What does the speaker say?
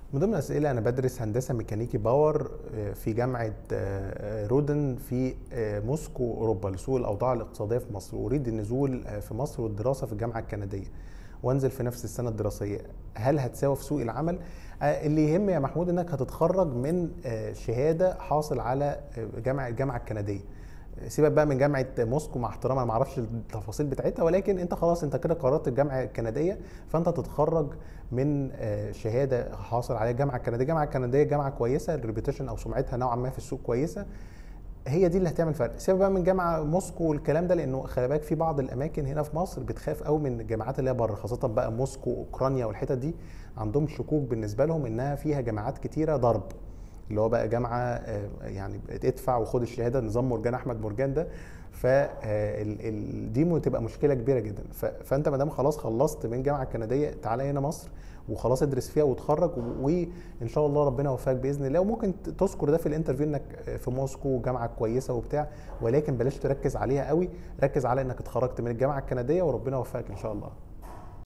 من ضمن الاسئله انا بدرس هندسه ميكانيكي باور آه، في جامعه آه، رودن في آه، موسكو اوروبا لسوء الاوضاع الاقتصاديه في مصر واريد النزول آه، في مصر والدراسه في الجامعه الكنديه وانزل في نفس السنه الدراسيه هل هتساوي في سوق العمل آه، اللي يهم يا محمود انك هتتخرج من آه، شهاده حاصل على آه، جامعه الجامعه الكنديه سيبك بقى من جامعه موسكو مع احترام انا ما اعرفش التفاصيل بتاعتها ولكن انت خلاص انت كده قررت الجامعه الكنديه فانت تتخرج من آه، شهاده حاصل عليها الجامعه الكنديه الجامعه الكنديه جامعه كويسه الريبيوتيشن او سمعتها نوعا ما في السوق كويسه هي دي اللي هتعمل فرق سيبك بقى من جامعه موسكو والكلام ده لانه خلي بالك في بعض الاماكن هنا في مصر بتخاف قوي من الجامعات اللي هي بره خاصه بقى موسكو اوكرانيا والحتت دي عندهم شكوك بالنسبه لهم انها فيها جامعات كتيره ضرب اللي هو بقى جامعه آه، يعني ادفع وخد الشهاده نظام مرجان احمد مرجان ده ف دي تبقى مشكله كبيره جدا ف- فانت ما دام خلاص خلصت من الجامعه الكنديه تعالى هنا مصر وخلاص ادرس فيها وتخرج و- وان شاء الله ربنا يوفقك باذن الله وممكن ت- تذكر ده في الانترفيو انك في موسكو جامعه كويسه وبتاع ولكن بلاش تركز عليها قوي ركز على انك اتخرجت من الجامعه الكنديه وربنا يوفقك ان شاء الله